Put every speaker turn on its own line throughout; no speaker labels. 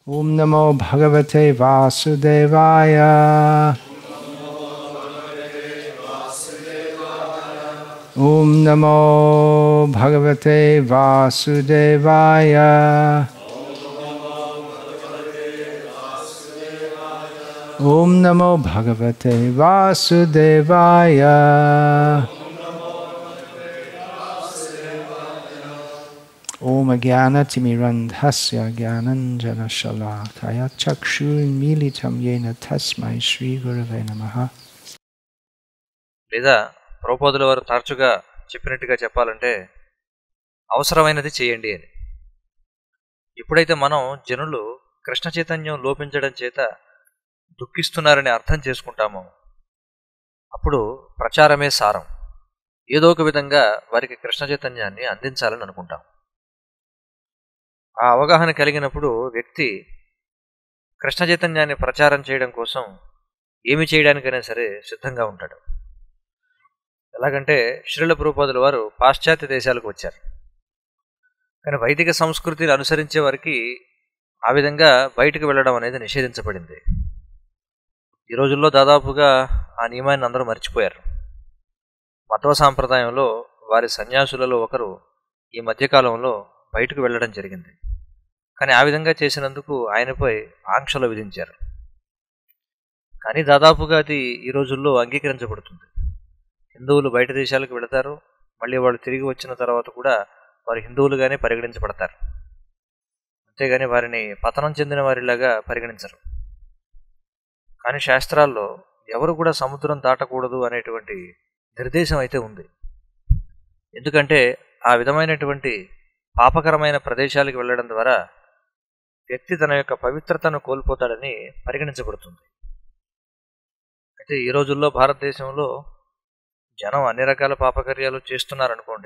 ॐ नमो भगवते वासुदेवाय ॐ नमो भगवते वासुदेवाय ॐ नमो भगवते वासुदेवाय ॐ ज्ञानतिमिरन्धस्य ज्ञानञ्जनशलाकय चक्षुर्मीलितं येन तस्मै श्रीगुरवे नमः
లేదా ప్రభుపాదుల వారు తరచుగా చెప్పినట్టుగా చెప్పాలంటే అవసరమైనది చేయండి అని ఎప్పుడైతే మనం జనులు కృష్ణ చైతన్యం లోపించడం చేత దుఃఖిస్తున్నారని అర్థం చేసుకుంటామో అప్పుడు ప్రచారమే సారం ఏదో ఒక విధంగా వారికి కృష్ణ చైతన్యాన్ని అందించాలని అనుకుంటాం ఆ అవగాహన కలిగినప్పుడు వ్యక్తి కృష్ణ చైతన్యాన్ని ప్రచారం చేయడం కోసం ఏమి చేయడానికైనా సరే సిద్ధంగా ఉంటాడు ఎలాగంటే శ్రీల పురపాదుల వారు పాశ్చాత్య దేశాలకు వచ్చారు కానీ వైదిక సంస్కృతిని అనుసరించే వారికి ఆ విధంగా బయటకు వెళ్ళడం అనేది నిషేధించబడింది ఈ రోజుల్లో దాదాపుగా ఆ నియమాన్ని అందరూ మర్చిపోయారు మధ్వ సాంప్రదాయంలో వారి సన్యాసులలో ఒకరు ఈ మధ్యకాలంలో బయటకు వెళ్ళడం జరిగింది కానీ ఆ విధంగా చేసినందుకు ఆయనపై ఆంక్షలు విధించారు కానీ దాదాపుగా అది ఈ రోజుల్లో అంగీకరించబడుతుంది హిందువులు బయట దేశాలకు వెళతారు మళ్ళీ వాళ్ళు తిరిగి వచ్చిన తర్వాత కూడా వారు హిందువులుగానే పరిగణించబడతారు అంతేగాని వారిని పతనం చెందిన వారిలాగా పరిగణించరు కానీ శాస్త్రాల్లో ఎవరు కూడా సముద్రం దాటకూడదు అనేటువంటి నిర్దేశం అయితే ఉంది ఎందుకంటే ఆ విధమైనటువంటి పాపకరమైన ప్రదేశాలకు వెళ్ళడం ద్వారా వ్యక్తి తన యొక్క పవిత్రతను కోల్పోతాడని పరిగణించబడుతుంది అయితే ఈ రోజుల్లో భారతదేశంలో జనం అన్ని రకాల పాపకార్యాలు చేస్తున్నారనుకోండి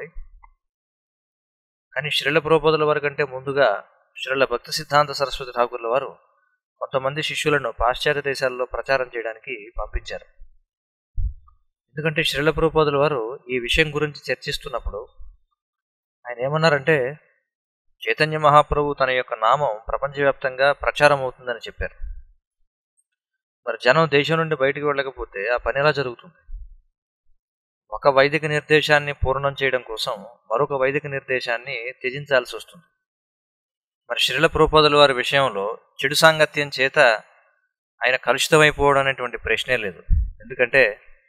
కానీ శ్రీల ప్రోపదుల వారి కంటే ముందుగా శ్రీల భక్తి సిద్ధాంత సరస్వతి ఠాకూర్ల వారు కొంతమంది శిష్యులను పాశ్చాత్య దేశాల్లో ప్రచారం చేయడానికి పంపించారు ఎందుకంటే శ్రీల ప్రోపదుల వారు ఈ విషయం గురించి చర్చిస్తున్నప్పుడు ఆయన ఏమన్నారంటే చైతన్య మహాప్రభు తన యొక్క నామం ప్రపంచవ్యాప్తంగా ప్రచారం అవుతుందని చెప్పారు మరి జనం దేశం నుండి బయటికి వెళ్ళకపోతే ఆ పని ఎలా జరుగుతుంది ఒక వైదిక నిర్దేశాన్ని పూర్ణం చేయడం కోసం మరొక వైదిక నిర్దేశాన్ని త్యజించాల్సి వస్తుంది మరి శ్రీల ప్రోపదుల వారి విషయంలో చెడు సాంగత్యం చేత ఆయన కలుషితమైపోవడం అనేటువంటి ప్రశ్నే లేదు ఎందుకంటే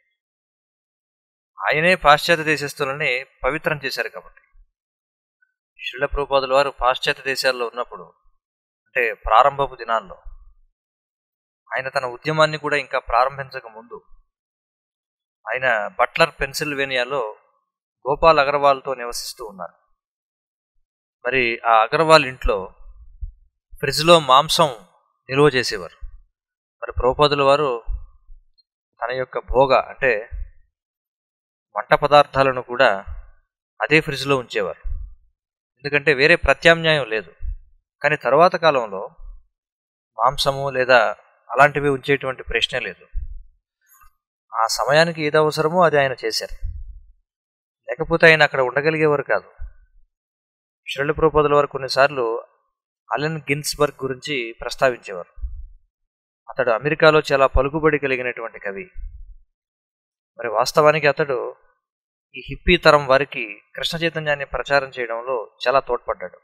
ఆయనే పాశ్చాత్య దేశస్తులని పవిత్రం చేశారు కాబట్టి శ్రీల ప్రోపాదుల వారు పాశ్చాత్య దేశాల్లో ఉన్నప్పుడు అంటే ప్రారంభపు దినాల్లో ఆయన తన ఉద్యమాన్ని కూడా ఇంకా ప్రారంభించక ముందు ఆయన బట్లర్ పెన్సిల్వేనియాలో గోపాల్ అగర్వాల్తో నివసిస్తూ ఉన్నారు మరి ఆ అగర్వాల్ ఇంట్లో ఫ్రిడ్జ్లో మాంసం నిల్వ చేసేవారు మరి ప్రోపాదుల వారు తన యొక్క భోగ అంటే వంట పదార్థాలను కూడా అదే ఫ్రిడ్జ్లో ఉంచేవారు ఎందుకంటే వేరే ప్రత్యామ్నాయం లేదు కానీ తరువాత కాలంలో మాంసము లేదా అలాంటివి ఉంచేటువంటి ప్రశ్నే లేదు ఆ సమయానికి ఏది అవసరమో అది ఆయన చేశారు లేకపోతే ఆయన అక్కడ ఉండగలిగేవారు కాదు శ్రీల ప్రోపదుల వారు కొన్నిసార్లు అలెన్ గిన్స్బర్గ్ గురించి ప్రస్తావించేవారు అతడు అమెరికాలో చాలా పలుకుబడి కలిగినటువంటి కవి మరి వాస్తవానికి అతడు ఈ హిప్పీ తరం వారికి కృష్ణ చైతన్యాన్ని ప్రచారం చేయడంలో చాలా తోడ్పడ్డాడు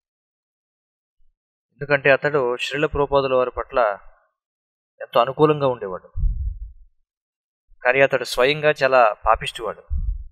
ఎందుకంటే అతడు శ్రీల ప్రోపాదుల వారి పట్ల ఎంతో అనుకూలంగా ఉండేవాడు కానీ అతడు స్వయంగా చాలా పాపిష్టివాడు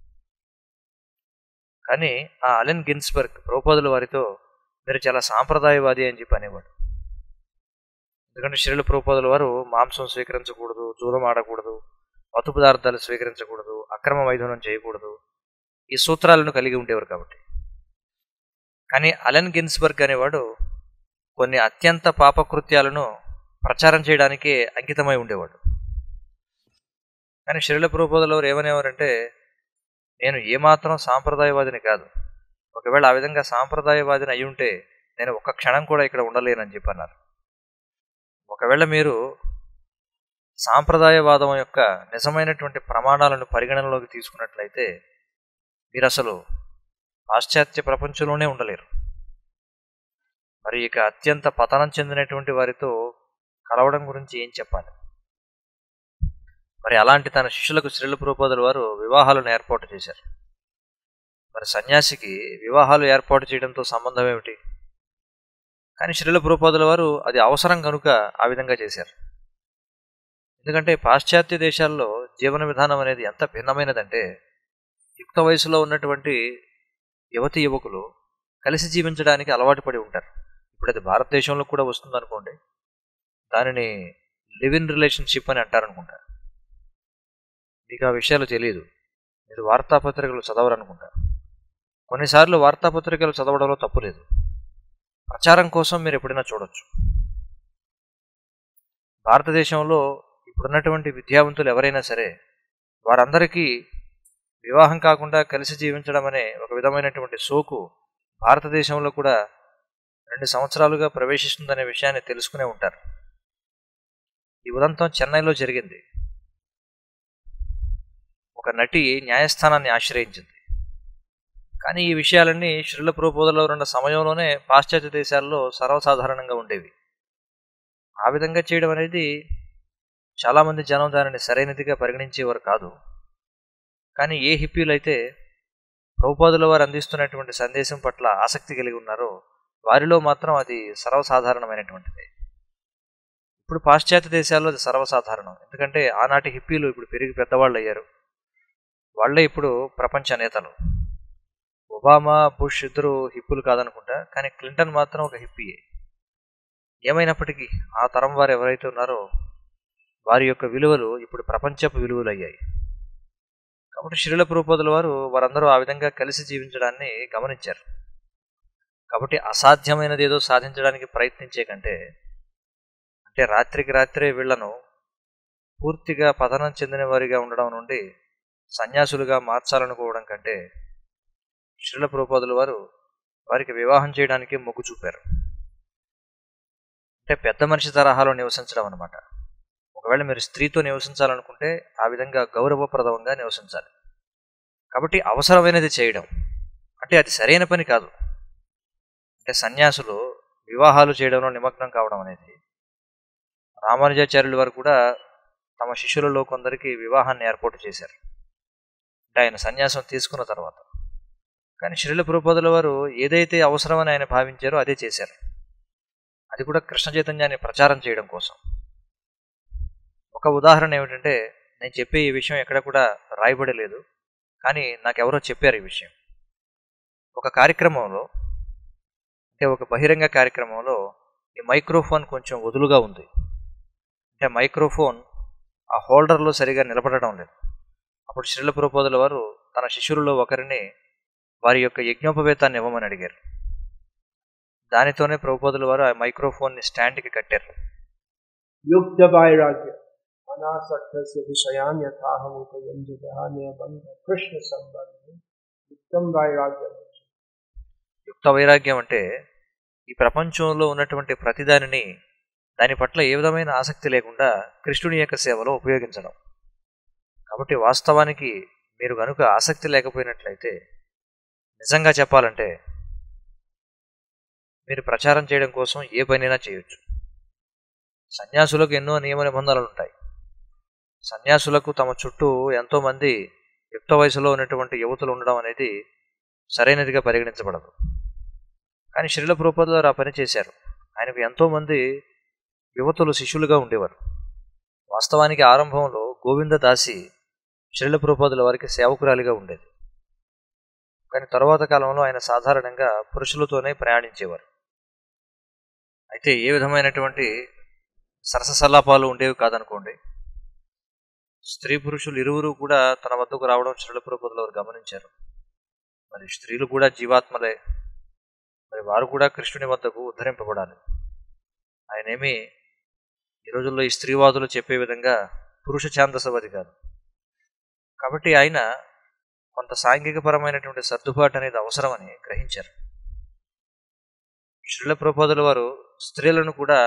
కానీ ఆ అలెన్ గిన్స్బర్గ్ ప్రోపాదుల వారితో మీరు చాలా సాంప్రదాయవాది అని చెప్పి అనేవాడు ఎందుకంటే శ్రీల ప్రోపాదుల వారు మాంసం స్వీకరించకూడదు జూదం ఆడకూడదు మత్తు పదార్థాలు స్వీకరించకూడదు అక్రమ మైథునం చేయకూడదు ఈ సూత్రాలను కలిగి ఉండేవారు కాబట్టి కానీ అలెన్ గిన్స్బర్గ్ అనేవాడు కొన్ని అత్యంత పాపకృత్యాలను ప్రచారం చేయడానికే అంకితమై ఉండేవాడు కానీ శ్రీల పురోపదలో వారు ఏమనేవారంటే నేను ఏమాత్రం సాంప్రదాయవాదిని కాదు ఒకవేళ ఆ విధంగా సాంప్రదాయవాదిని అయి ఉంటే నేను ఒక్క క్షణం కూడా ఇక్కడ ఉండలేనని చెప్పి అన్నారు ఒకవేళ మీరు సాంప్రదాయవాదం యొక్క నిజమైనటువంటి ప్రమాణాలను పరిగణనలోకి తీసుకున్నట్లయితే మీరు అసలు పాశ్చాత్య ప్రపంచంలోనే ఉండలేరు మరి ఇక అత్యంత పతనం చెందినటువంటి వారితో కలవడం గురించి ఏం చెప్పాలి మరి అలాంటి తన శిష్యులకు శ్రీల ప్రపోదల వారు వివాహాలను ఏర్పాటు చేశారు మరి సన్యాసికి వివాహాలు ఏర్పాటు చేయడంతో సంబంధం ఏమిటి కానీ శ్రీల ప్రపోదల వారు అది అవసరం కనుక ఆ విధంగా చేశారు ఎందుకంటే పాశ్చాత్య దేశాల్లో జీవన విధానం అనేది ఎంత భిన్నమైనదంటే యుక్త వయసులో ఉన్నటువంటి యువతి యువకులు కలిసి జీవించడానికి అలవాటు పడి ఉంటారు ఇప్పుడు అది భారతదేశంలో కూడా వస్తుంది అనుకోండి దానిని లివ్ ఇన్ రిలేషన్షిప్ అని అంటారనుకుంటా మీకు ఆ విషయాలు తెలియదు మీరు వార్తాపత్రికలు చదవరనుకుంటా కొన్నిసార్లు వార్తాపత్రికలు చదవడంలో తప్పు లేదు ప్రచారం కోసం మీరు ఎప్పుడైనా చూడొచ్చు భారతదేశంలో ఇప్పుడున్నటువంటి విద్యావంతులు ఎవరైనా సరే వారందరికీ వివాహం కాకుండా కలిసి జీవించడం అనే ఒక విధమైనటువంటి సోకు భారతదేశంలో కూడా రెండు సంవత్సరాలుగా ప్రవేశిస్తుందనే విషయాన్ని తెలుసుకునే ఉంటారు ఈ ఉదంతం చెన్నైలో జరిగింది ఒక నటి న్యాయస్థానాన్ని ఆశ్రయించింది కానీ ఈ విషయాలన్నీ శ్రీల ప్రబోధలో ఉన్న సమయంలోనే పాశ్చాత్య దేశాల్లో సర్వసాధారణంగా ఉండేవి ఆ విధంగా చేయడం అనేది చాలామంది జనం దానిని సరైనదిగా పరిగణించేవారు కాదు కానీ ఏ హిప్పీలైతే ప్రభుపాదుల వారు అందిస్తున్నటువంటి సందేశం పట్ల ఆసక్తి కలిగి ఉన్నారో వారిలో మాత్రం అది సర్వసాధారణమైనటువంటిది ఇప్పుడు పాశ్చాత్య దేశాల్లో అది సర్వసాధారణం ఎందుకంటే ఆనాటి హిప్పీలు ఇప్పుడు పెరిగి పెద్దవాళ్ళు అయ్యారు వాళ్ళే ఇప్పుడు ప్రపంచ నేతలు ఒబామా బుష్ ఇద్దరు హిప్పులు కాదనుకుంటా కానీ క్లింటన్ మాత్రం ఒక హిప్పీయే ఏమైనప్పటికీ ఆ తరం వారు ఎవరైతే ఉన్నారో వారి యొక్క విలువలు ఇప్పుడు ప్రపంచపు విలువలు అయ్యాయి కాబట్టి శ్రీల ప్రూపదుల వారు వారందరూ ఆ విధంగా కలిసి జీవించడాన్ని గమనించారు కాబట్టి అసాధ్యమైనది ఏదో సాధించడానికి ప్రయత్నించే కంటే అంటే రాత్రికి రాత్రే వీళ్లను పూర్తిగా పతనం చెందిన వారిగా ఉండడం నుండి సన్యాసులుగా మార్చాలనుకోవడం కంటే శ్రీల ప్రూపదుల వారు వారికి వివాహం చేయడానికి మొగ్గు చూపారు అంటే పెద్ద మనిషి తరహాలో నివసించడం అనమాట ఒకవేళ మీరు స్త్రీతో నివసించాలనుకుంటే ఆ విధంగా గౌరవప్రదంగా నివసించాలి కాబట్టి అవసరమైనది చేయడం అంటే అది సరైన పని కాదు అంటే సన్యాసులు వివాహాలు చేయడంలో నిమగ్నం కావడం అనేది రామానుజాచార్యుల వారు కూడా తమ శిష్యులలో కొందరికి వివాహాన్ని ఏర్పాటు చేశారు అంటే ఆయన సన్యాసం తీసుకున్న తర్వాత కానీ శ్రీల ప్రపోదల వారు ఏదైతే అవసరమని ఆయన భావించారో అదే చేశారు అది కూడా కృష్ణ చైతన్యాన్ని ప్రచారం చేయడం కోసం ఒక ఉదాహరణ ఏమిటంటే నేను చెప్పే ఈ విషయం ఎక్కడ కూడా రాయబడలేదు కానీ నాకెవరో చెప్పారు ఈ విషయం ఒక కార్యక్రమంలో అంటే ఒక బహిరంగ కార్యక్రమంలో ఈ మైక్రోఫోన్ కొంచెం వదులుగా ఉంది అంటే మైక్రోఫోన్ ఆ హోల్డర్లో సరిగా నిలబడడం లేదు అప్పుడు శ్రీల ప్రపోదుల వారు తన శిష్యులలో ఒకరిని వారి యొక్క యజ్ఞోపవేతాన్ని ఇవ్వమని అడిగారు దానితోనే ప్రభుపదుల వారు ఆ మైక్రోఫోన్ని స్టాండ్కి కట్టారు
युक्त वैराग्य अनासक्तस्य विषयान् यथाहमुपयुञ्जतः नियबन्ध कृष्ण सम्बन्धे युक्तं वैराग्यम्
యుక్త వైరాగ్యం అంటే ఈ ప్రపంచంలో ఉన్నటువంటి ప్రతిదానిని దాని పట్ల ఏ విధమైన ఆసక్తి లేకుండా కృష్ణుని యొక్క సేవలో ఉపయోగించడం కాబట్టి వాస్తవానికి మీరు కనుక ఆసక్తి లేకపోయినట్లయితే నిజంగా చెప్పాలంటే మీరు ప్రచారం చేయడం కోసం ఏ పనైనా చేయొచ్చు సన్యాసులకు ఎన్నో నియమ నిబంధనలు ఉంటాయి సన్యాసులకు తమ చుట్టూ ఎంతోమంది యుక్త వయసులో ఉన్నటువంటి యువతులు ఉండడం అనేది సరైనదిగా పరిగణించబడదు కానీ శ్రీల ప్రూపద్ గారు ఆ పని చేశారు ఆయనకు ఎంతోమంది యువతులు శిష్యులుగా ఉండేవారు వాస్తవానికి ఆరంభంలో గోవింద దాసి శ్రీల ప్రూపదుల వారికి సేవకురాలిగా ఉండేది కానీ తరువాత కాలంలో ఆయన సాధారణంగా పురుషులతోనే ప్రయాణించేవారు అయితే ఏ విధమైనటువంటి సరస సల్లాపాలు ఉండేవి కాదనుకోండి స్త్రీ పురుషులు ఇరువురు కూడా తన వద్దకు రావడం శ్రీల ప్రూపదుల వారు గమనించారు మరి స్త్రీలు కూడా జీవాత్మలే మరి వారు కూడా కృష్ణుని వద్దకు ఉద్ధరింపబడాలి ఆయనేమి ఈ రోజుల్లో ఈ స్త్రీవాదులు చెప్పే విధంగా పురుష ఛాందసవది కాదు కాబట్టి ఆయన కొంత సాంఘికపరమైనటువంటి సర్దుబాటు అనేది అవసరమని గ్రహించారు శ్రీల ప్రపోదుల వారు స్త్రీలను కూడా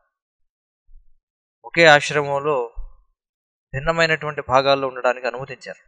ఒకే ఆశ్రమంలో భిన్నమైనటువంటి భాగాల్లో ఉండడానికి అనుమతించారు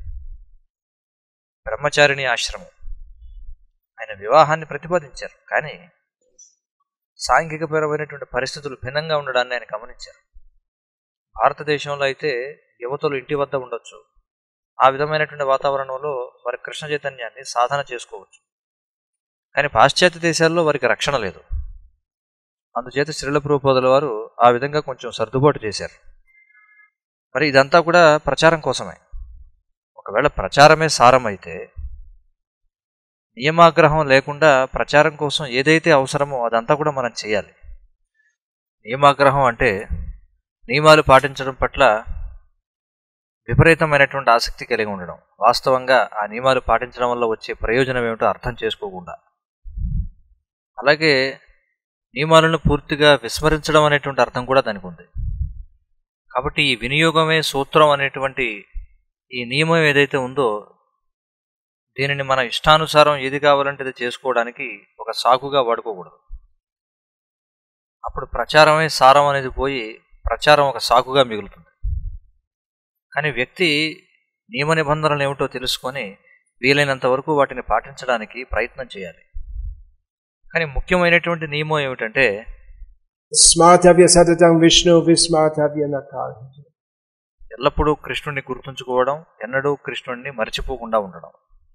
బ్రహ్మచారిణి ఆశ్రమం ఆయన వివాహాన్ని ప్రతిపాదించారు కానీ సాంఘికపరమైనటువంటి పరిస్థితులు భిన్నంగా ఉండడాన్ని ఆయన గమనించారు భారతదేశంలో అయితే యువతలు ఇంటి వద్ద ఉండొచ్చు ఆ విధమైనటువంటి వాతావరణంలో వారి కృష్ణ చైతన్యాన్ని సాధన చేసుకోవచ్చు కానీ పాశ్చాత్య దేశాల్లో వారికి రక్షణ లేదు అందుచేత శ్రీల ప్రభుపాదుల వారు ఆ విధంగా కొంచెం సర్దుబాటు చేశారు మరి ఇదంతా కూడా ప్రచారం కోసమే ఒకవేళ ప్రచారమే సారం అయితే నియమాగ్రహం లేకుండా ప్రచారం కోసం ఏదైతే అవసరమో అదంతా కూడా మనం చేయాలి నియమాగ్రహం అంటే నియమాలు పాటించడం పట్ల విపరీతమైనటువంటి ఆసక్తి కలిగి ఉండడం వాస్తవంగా ఆ నియమాలు పాటించడం వల్ల వచ్చే ప్రయోజనం ఏమిటో అర్థం చేసుకోకుండా అలాగే నియమాలను పూర్తిగా విస్మరించడం అనేటువంటి అర్థం కూడా దానికి ఉంది కాబట్టి ఈ వినియోగమే సూత్రం అనేటువంటి ఈ నియమం ఏదైతే ఉందో దీనిని మన ఇష్టానుసారం ఏది కావాలంటే అది చేసుకోవడానికి ఒక సాకుగా వాడుకోకూడదు అప్పుడు ప్రచారమే సారం అనేది పోయి ప్రచారం ఒక సాకుగా మిగులుతుంది కానీ వ్యక్తి నియమ నిబంధనలు ఏమిటో తెలుసుకొని వీలైనంత వరకు వాటిని పాటించడానికి ప్రయత్నం చేయాలి కానీ ముఖ్యమైనటువంటి నియమం ఏమిటంటే
స్మార్తవ్య సతతం విష్ణు విస్మార్తవ్య నకాల్
ఎల్లప్పుడూ కృష్ణుడిని గుర్తుంచుకోవడం ఎన్నడూ కృష్ణుడిని మర్చిపోకుండా ఉండడం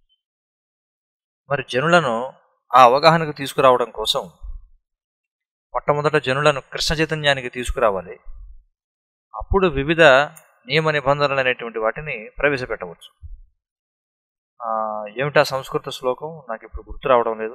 మరి జనులను ఆ అవగాహనకు తీసుకురావడం కోసం మొట్టమొదట జనులను కృష్ణ చైతన్యానికి తీసుకురావాలి అప్పుడు వివిధ నియమ నిబంధనలు అనేటువంటి వాటిని ప్రవేశపెట్టవచ్చు ఆ, ఏమిటా సంస్కృత శ్లోకం నాకు ఇప్పుడు గుర్తు రావడం లేదు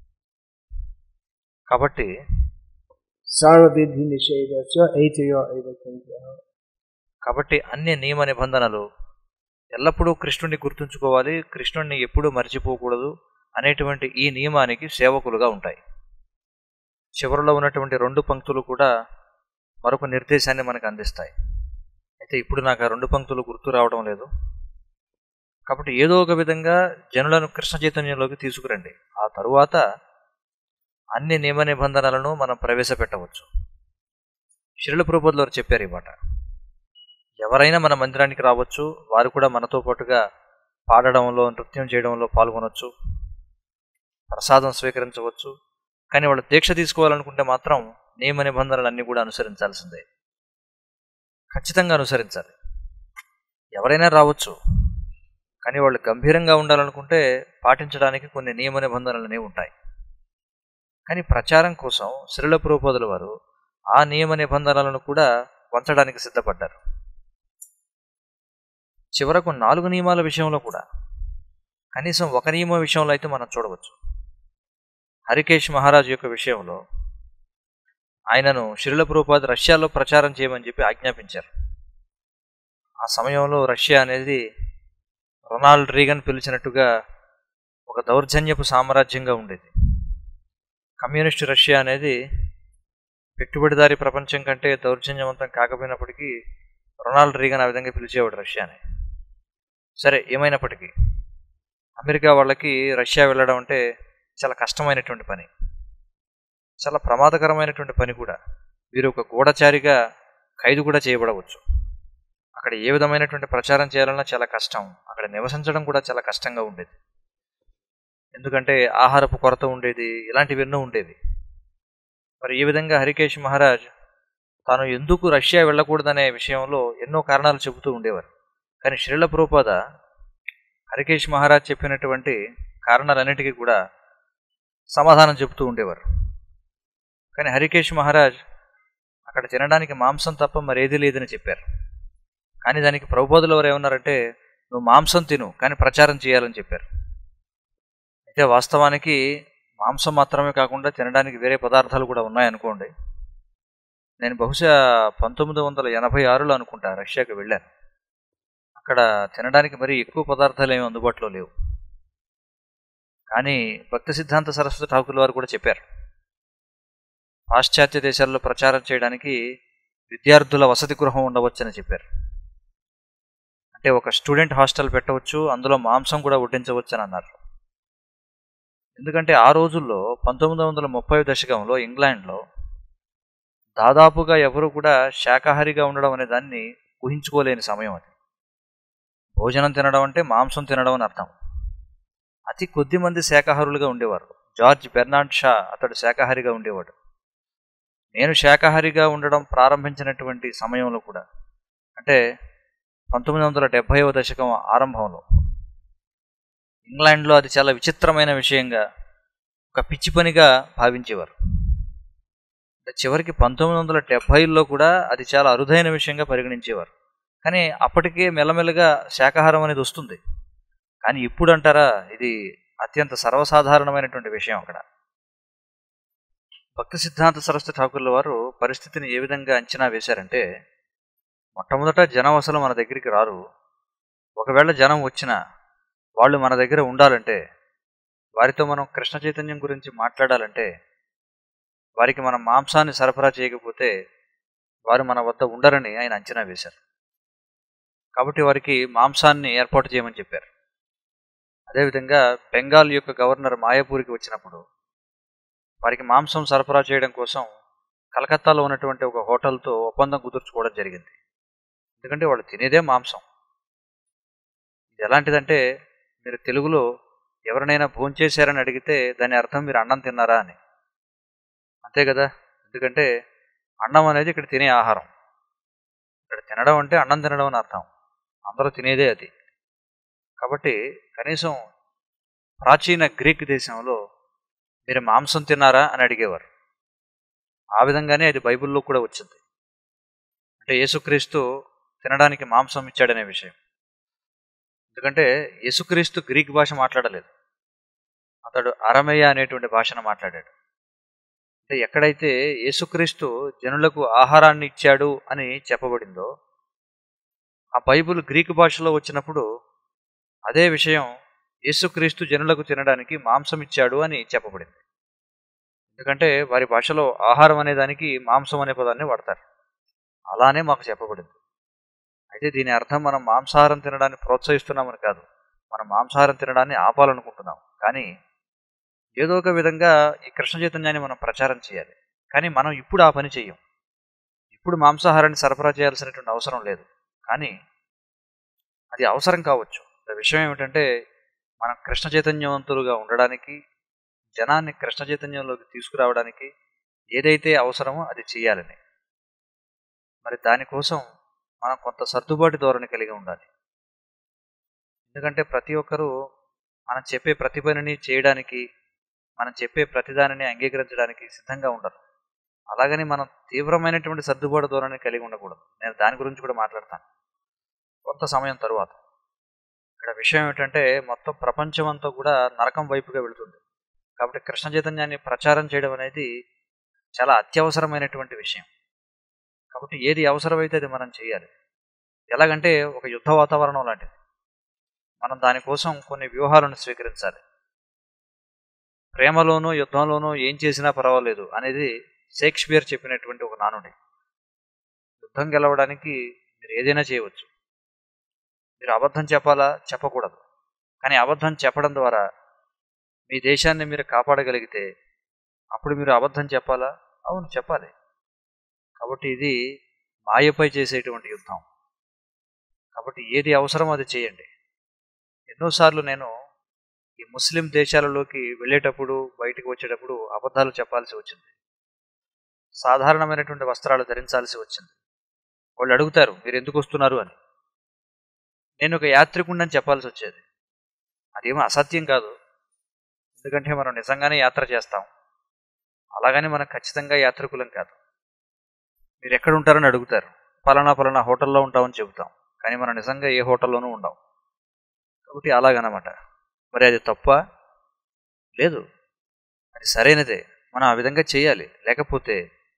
కాబట్టి
సర్వవిధి నిషేధ ఐతయో ఐవ
కాబట్టి అన్ని నియమ నిబంధనలు ఎల్లప్పుడూ కృష్ణుడిని గుర్తుంచుకోవాలి కృష్ణుడిని ఎప్పుడూ మర్చిపోకూడదు అనేటువంటి ఈ నియమానికి సేవకులుగా ఉంటాయి చివరిలో ఉన్నటువంటి రెండు పంక్తులు కూడా మరొక నిర్దేశాన్ని మనకు అందిస్తాయి అయితే ఇప్పుడు నాకు ఆ రెండు పంక్తులు గుర్తు రావడం లేదు కాబట్టి ఏదో ఒక విధంగా జనులను కృష్ణ చైతన్యంలోకి తీసుకురండి ఆ తరువాత అన్ని నియమ నిబంధనలను మనం ప్రవేశపెట్టవచ్చు శిరుల ప్రభుత్వం వారు చెప్పారు ఈ మాట ఎవరైనా మన మందిరానికి రావచ్చు వారు కూడా మనతో పాటుగా పాడడంలో నృత్యం చేయడంలో పాల్గొనవచ్చు ప్రసాదం స్వీకరించవచ్చు కానీ వాళ్ళు దీక్ష తీసుకోవాలనుకుంటే మాత్రం నియమ నిబంధనలన్నీ కూడా అనుసరించాల్సిందే ఖచ్చితంగా అనుసరించాలి ఎవరైనా రావచ్చు కానీ వాళ్ళు గంభీరంగా ఉండాలనుకుంటే పాటించడానికి కొన్ని నియమ నిబంధనలు అనేవి ఉంటాయి కానీ ప్రచారం కోసం శ్రీల పురోపదుల వారు ఆ నియమ నిబంధనలను కూడా వంచడానికి సిద్ధపడ్డారు చివరకు నాలుగు నియమాల విషయంలో కూడా కనీసం ఒక నియమ విషయంలో అయితే మనం చూడవచ్చు హరికేష్ మహారాజ్ యొక్క విషయంలో ఆయనను శ్రీల పురోపాద్ రష్యాలో ప్రచారం చేయమని చెప్పి ఆజ్ఞాపించారు ఆ సమయంలో రష్యా అనేది రొనాల్డ్ రీగన్ పిలిచినట్టుగా ఒక దౌర్జన్యపు సామ్రాజ్యంగా ఉండేది కమ్యూనిస్ట్ రష్యా అనేది పెట్టుబడిదారి ప్రపంచం కంటే దౌర్జన్యవంతం కాకపోయినప్పటికీ రొనాల్డ్ రీగన్ ఆ విధంగా పిలిచేవాడు రష్యాని సరే ఏమైనప్పటికీ అమెరికా వాళ్ళకి రష్యా వెళ్ళడం అంటే చాలా కష్టమైనటువంటి పని చాలా ప్రమాదకరమైనటువంటి పని కూడా వీరు ఒక గూఢచారిగా ఖైదు కూడా చేయబడవచ్చు అక్కడ ఏ విధమైనటువంటి ప్రచారం చేయాలన్నా చాలా కష్టం అక్కడ నివసించడం కూడా చాలా కష్టంగా ఉండేది ఎందుకంటే ఆహారపు కొరత ఉండేది ఇలాంటివి ఎన్నో ఉండేవి మరి ఈ విధంగా హరికేష్ మహారాజ్ తాను ఎందుకు రష్యా వెళ్ళకూడదనే విషయంలో ఎన్నో కారణాలు చెబుతూ ఉండేవారు కానీ శ్రీల ప్రోపాద హరికేష్ మహారాజ్ చెప్పినటువంటి కారణాలన్నిటికీ కూడా సమాధానం చెబుతూ ఉండేవారు కానీ హరికేష్ మహారాజ్ అక్కడ తినడానికి మాంసం తప్ప మరేదీ లేదని చెప్పారు కానీ దానికి ప్రభుబోధులు వారు ఏమన్నారంటే నువ్వు మాంసం తిను కానీ ప్రచారం చేయాలని చెప్పారు అయితే వాస్తవానికి మాంసం మాత్రమే కాకుండా తినడానికి వేరే పదార్థాలు కూడా ఉన్నాయనుకోండి నేను బహుశా పంతొమ్మిది వందల ఎనభై ఆరులో అనుకుంటా రష్యాకి వెళ్ళాను అక్కడ తినడానికి మరీ ఎక్కువ పదార్థాలు ఏమి అందుబాటులో లేవు కానీ భక్తి సిద్ధాంత సరస్వతి ఠాకూర్ వారు కూడా చెప్పారు పాశ్చాత్య దేశాల్లో ప్రచారం చేయడానికి విద్యార్థుల వసతి గృహం ఉండవచ్చని చెప్పారు అంటే ఒక స్టూడెంట్ హాస్టల్ పెట్టవచ్చు అందులో మాంసం కూడా వడ్డించవచ్చు అని అన్నారు ఎందుకంటే ఆ రోజుల్లో పంతొమ్మిది వందల ముప్పై దశకంలో ఇంగ్లాండ్లో దాదాపుగా ఎవరు కూడా శాకాహారిగా ఉండడం అనే దాన్ని ఊహించుకోలేని సమయం అది భోజనం తినడం అంటే మాంసం తినడం అని అర్థం అతి కొద్ది మంది శాకాహారులుగా ఉండేవారు జార్జ్ బెర్నార్డ్ షా అతడు శాకాహారిగా ఉండేవాడు నేను శాకాహారిగా ఉండడం ప్రారంభించినటువంటి సమయంలో కూడా అంటే పంతొమ్మిది వందల డెబ్భైవ దశకం ఆరంభంలో ఇంగ్లాండ్లో అది చాలా విచిత్రమైన విషయంగా ఒక పిచ్చి పనిగా భావించేవారు అంటే చివరికి పంతొమ్మిది వందల డెబ్భైలో కూడా అది చాలా అరుదైన విషయంగా పరిగణించేవారు కానీ అప్పటికే మెల్లమెల్లగా శాకాహారం అనేది వస్తుంది కానీ ఇప్పుడు అంటారా ఇది అత్యంత సర్వసాధారణమైనటువంటి విషయం అక్కడ భక్తి సిద్ధాంత సరస్వతి ఠాకూర్ల వారు పరిస్థితిని ఏ విధంగా అంచనా వేశారంటే మొట్టమొదట జనం అసలు మన దగ్గరికి రారు ఒకవేళ జనం వచ్చినా వాళ్ళు మన దగ్గర ఉండాలంటే వారితో మనం కృష్ణ చైతన్యం గురించి మాట్లాడాలంటే వారికి మనం మాంసాన్ని సరఫరా చేయకపోతే వారు మన వద్ద ఉండరని ఆయన అంచనా వేశారు కాబట్టి వారికి మాంసాన్ని ఏర్పాటు చేయమని చెప్పారు అదేవిధంగా బెంగాల్ యొక్క గవర్నర్ మాయాపూరికి వచ్చినప్పుడు వారికి మాంసం సరఫరా చేయడం కోసం కలకత్తాలో ఉన్నటువంటి ఒక హోటల్తో ఒప్పందం కుదుర్చుకోవడం జరిగింది ఎందుకంటే వాళ్ళు తినేదే మాంసం ఇది ఎలాంటిదంటే మీరు తెలుగులో ఎవరినైనా భోంచేశారని అడిగితే దాని అర్థం మీరు అన్నం తిన్నారా అని అంతే కదా ఎందుకంటే అన్నం అనేది ఇక్కడ తినే ఆహారం ఇక్కడ తినడం అంటే అన్నం తినడం అని అర్థం అందరూ తినేదే అది కాబట్టి కనీసం ప్రాచీన గ్రీక్ దేశంలో మీరు మాంసం తిన్నారా అని అడిగేవారు ఆ విధంగానే అది బైబిల్లో కూడా వచ్చింది అంటే యేసుక్రీస్తు తినడానికి మాంసం ఇచ్చాడనే విషయం ఎందుకంటే యేసుక్రీస్తు గ్రీక్ భాష మాట్లాడలేదు అతడు అరమయ్య అనేటువంటి భాషను మాట్లాడాడు అంటే ఎక్కడైతే యేసుక్రీస్తు జనులకు ఆహారాన్ని ఇచ్చాడు అని చెప్పబడిందో ఆ బైబిల్ గ్రీకు భాషలో వచ్చినప్పుడు అదే విషయం యేసుక్రీస్తు జనులకు తినడానికి మాంసం ఇచ్చాడు అని చెప్పబడింది ఎందుకంటే వారి భాషలో ఆహారం అనే దానికి మాంసం అనే పదాన్ని వాడతారు అలానే మాకు చెప్పబడింది అయితే దీని అర్థం మనం మాంసాహారం తినడాన్ని ప్రోత్సహిస్తున్నామని కాదు మనం మాంసాహారం తినడాన్ని ఆపాలనుకుంటున్నాం కానీ ఏదో ఒక విధంగా ఈ కృష్ణ చైతన్యాన్ని మనం ప్రచారం చేయాలి కానీ మనం ఇప్పుడు ఆ పని చెయ్యం ఇప్పుడు మాంసాహారాన్ని సరఫరా చేయాల్సినటువంటి అవసరం లేదు కానీ అది అవసరం కావచ్చు విషయం ఏమిటంటే మనం కృష్ణ చైతన్యవంతులుగా ఉండడానికి జనాన్ని కృష్ణ చైతన్యంలోకి తీసుకురావడానికి ఏదైతే అవసరమో అది చేయాలని మరి దానికోసం మనం కొంత సర్దుబాటు ధోరణి కలిగి ఉండాలి ఎందుకంటే ప్రతి ఒక్కరూ మనం చెప్పే ప్రతి పనిని చేయడానికి మనం చెప్పే ప్రతిదానిని అంగీకరించడానికి సిద్ధంగా ఉండరు అలాగని మనం తీవ్రమైనటువంటి సర్దుబాటు ధోరణి కలిగి ఉండకూడదు నేను దాని గురించి కూడా మాట్లాడతాను కొంత సమయం తరువాత ఇక్కడ విషయం ఏమిటంటే మొత్తం ప్రపంచం అంతా కూడా నరకం వైపుగా వెళుతుంది కాబట్టి కృష్ణ చైతన్యాన్ని ప్రచారం చేయడం అనేది చాలా అత్యవసరమైనటువంటి విషయం కాబట్టి ఏది అవసరమైతే అది మనం చేయాలి ఎలాగంటే ఒక యుద్ధ వాతావరణం లాంటిది మనం దానికోసం కొన్ని వ్యూహాలను స్వీకరించాలి ప్రేమలోనూ యుద్ధంలోనూ ఏం చేసినా పర్వాలేదు అనేది షేక్స్పియర్ చెప్పినటువంటి ఒక నానుడి యుద్ధం గెలవడానికి మీరు ఏదైనా చేయవచ్చు మీరు అబద్ధం చెప్పాలా చెప్పకూడదు కానీ అబద్ధం చెప్పడం ద్వారా మీ దేశాన్ని మీరు కాపాడగలిగితే అప్పుడు మీరు అబద్ధం చెప్పాలా అవును చెప్పాలి కాబట్టి ఇది మాయపై చేసేటువంటి యుద్ధం కాబట్టి ఏది అవసరమో అది చేయండి ఎన్నోసార్లు నేను ఈ ముస్లిం దేశాలలోకి వెళ్ళేటప్పుడు బయటకు వచ్చేటప్పుడు అబద్ధాలు చెప్పాల్సి వచ్చింది సాధారణమైనటువంటి వస్త్రాలు ధరించాల్సి వచ్చింది వాళ్ళు అడుగుతారు మీరు ఎందుకు వస్తున్నారు అని నేను ఒక యాత్రికుండని చెప్పాల్సి వచ్చేది అదేమో అసత్యం కాదు ఎందుకంటే మనం నిజంగానే యాత్ర చేస్తాం అలాగని మనం ఖచ్చితంగా యాత్రికులం కాదు మీరు ఎక్కడ ఉంటారని అడుగుతారు పలానా పలానా హోటల్లో ఉంటామని చెబుతాం కానీ మనం నిజంగా ఏ హోటల్లోనూ ఉండం కాబట్టి అలాగనమాట మరి అది తప్ప లేదు అది సరైనదే మనం ఆ విధంగా చేయాలి లేకపోతే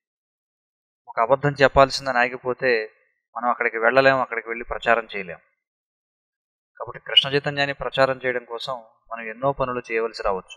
ఒక అబద్ధం చెప్పాల్సిందని ఆగిపోతే మనం అక్కడికి వెళ్ళలేం అక్కడికి వెళ్ళి ప్రచారం చేయలేం కాబట్టి కృష్ణ చైతన్యాన్ని ప్రచారం చేయడం కోసం మనం ఎన్నో పనులు చేయవలసి రావచ్చు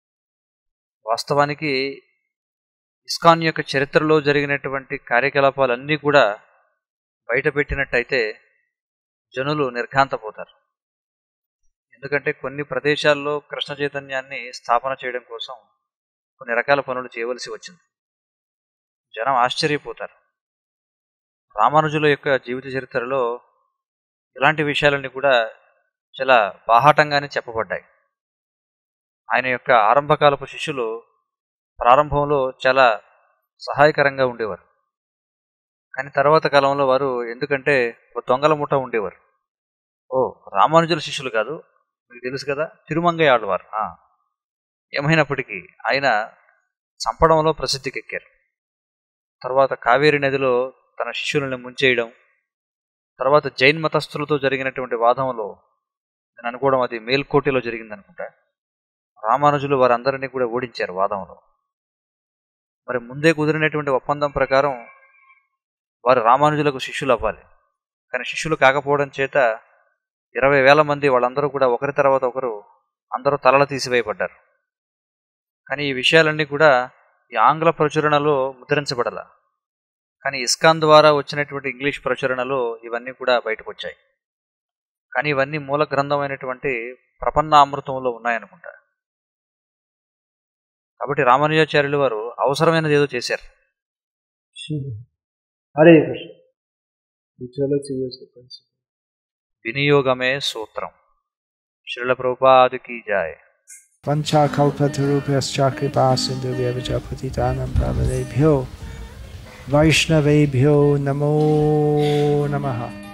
వాస్తవానికి ఇస్కాన్ యొక్క చరిత్రలో జరిగినటువంటి కార్యకలాపాలన్నీ కూడా బయట పెట్టినట్టయితే జనులు నిర్ఘాంతపోతారు ఎందుకంటే కొన్ని ప్రదేశాల్లో కృష్ణ చైతన్యాన్ని స్థాపన చేయడం కోసం కొన్ని రకాల పనులు చేయవలసి వచ్చింది జనం ఆశ్చర్యపోతారు రామానుజుల యొక్క జీవిత చరిత్రలో ఇలాంటి విషయాలన్నీ కూడా చాలా బాహాటంగానే చెప్పబడ్డాయి ఆయన యొక్క ఆరంభకాలపు శిష్యులు ప్రారంభంలో చాలా సహాయకరంగా ఉండేవారు కానీ తర్వాత కాలంలో వారు ఎందుకంటే ఒక దొంగల ముఠ ఉండేవారు ఓ రామానుజుల శిష్యులు కాదు మీకు తెలుసు కదా తిరుమంగయ్య ఆడవారు ఆ. ఏమైనప్పటికీ ఆయన చంపడంలో ప్రసిద్ధికెక్కారు తర్వాత కావేరి నదిలో తన శిష్యులను ముంచేయడం తర్వాత జైన్ మతస్థులతో జరిగినటువంటి వాదంలో నేను అనుకోవడం అది మేల్కోటిలో జరిగింది అనుకుంటా రామానుజులు వారందరినీ కూడా ఓడించారు వాదంలో మరి ముందే కుదిరినటువంటి ఒప్పందం ప్రకారం వారు రామానుజులకు శిష్యులు అవ్వాలి కానీ శిష్యులు కాకపోవడం చేత ఇరవై వేల మంది వాళ్ళందరూ కూడా ఒకరి తర్వాత ఒకరు అందరూ తలలు తీసివేయబడ్డారు కానీ ఈ విషయాలన్నీ కూడా ఈ ఆంగ్ల ప్రచురణలో ముద్రించబడాల కానీ ఇస్కాన్ ద్వారా వచ్చినటువంటి ఇంగ్లీష్ ప్రచురణలో ఇవన్నీ కూడా బయటకు వచ్చాయి కానీ ఇవన్నీ మూల గ్రంథమైనటువంటి ప్రపన్నామృతంలో ఉన్నాయనుకుంటా కాబట్టి రామానుజాచార్యులు వారు అవసరమైనది ఏదో చేశారు
Hare Krishna. Utility is the principle.
వినియోగమే సూత్రం శ్రీల ప్రభుపాదికి జాయ్
పంచాకల్పతరూపశ్చ కృపా సింధు వ్యవచ పతితానం పావనేభ్యో వైష్ణవేభ్యో నమో నమః